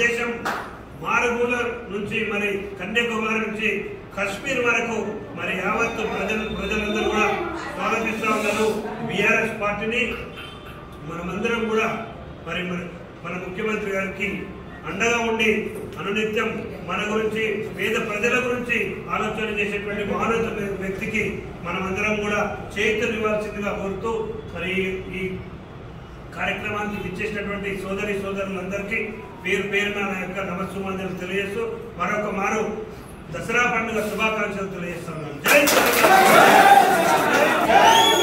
భారతదేశం మారుమూల నుంచి మరి కన్యాకుమారి నుంచి కశ్మీర్ వరకు మరి యావత్తు ప్రజలు ప్రజలందరూ కూడా స్వాగతిస్తూ ఉన్నారు బీఆర్ఎస్ పార్టీని మనమందరం కూడా మరి మన మన ముఖ్యమంత్రి గారికి అండగా ఉండి అనునిత్యం మన గురించి పేద ప్రజల గురించి ఆలోచన చేసేటువంటి మహోన్నత వ్యక్తికి మనమందరం కూడా చైతన్యవాల్సిందిగా కోరుతూ మరి ఈ కార్యక్రమానికి ఇచ్చేసినటువంటి సోదరి సోదరులందరికీ పేరు పేరున నా యొక్క నమస్సుమాంజలు తెలియజేస్తూ మరొక మారు దసరా పండుగ శుభాకాంక్షలు తెలియజేస్తున్నాను జై తెలంగాణ!